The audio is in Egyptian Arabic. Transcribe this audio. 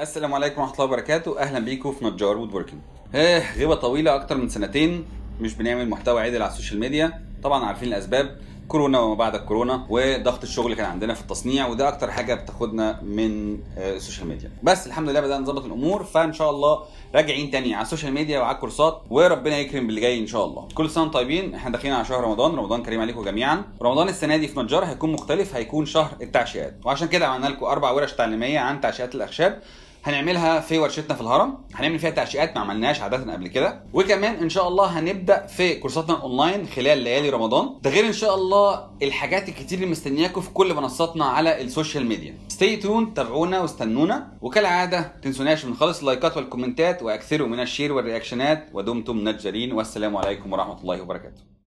السلام عليكم ورحمه الله وبركاته اهلا بيكم في نجار وود وركينج ايه غيبه طويله اكتر من سنتين مش بنعمل محتوى عادل على السوشيال ميديا طبعا عارفين الاسباب كورونا وما بعد الكورونا وضغط الشغل اللي كان عندنا في التصنيع وده اكتر حاجه بتاخدنا من آه، السوشيال ميديا بس الحمد لله بدانا نظبط الامور فان شاء الله راجعين تاني على السوشيال ميديا وعلى الكورسات وربنا يكرم باللي جاي ان شاء الله كل سنه وانتم طيبين احنا داخلين على شهر رمضان رمضان كريم عليكم جميعا رمضان السنه دي في نجار هيكون مختلف هيكون شهر التعشيقات وعشان كده عملنا لكم اربع ورش تعليميه عن تعشيقات الاخشاب هنعملها في ورشتنا في الهرم هنعمل فيها تعشيقات ما عملناش عاده قبل كده وكمان ان شاء الله هنبدا في كورساتنا الاونلاين خلال ليالي رمضان ده غير ان شاء الله الحاجات الكتير اللي مستنياكم في كل منصاتنا على السوشيال ميديا ستي تون تابعونا واستنونا وكالعاده تنسوناش من خالص اللايكات والكومنتات واكثروا من الشير والرياكشنات ودمتم نجارين والسلام عليكم ورحمه الله وبركاته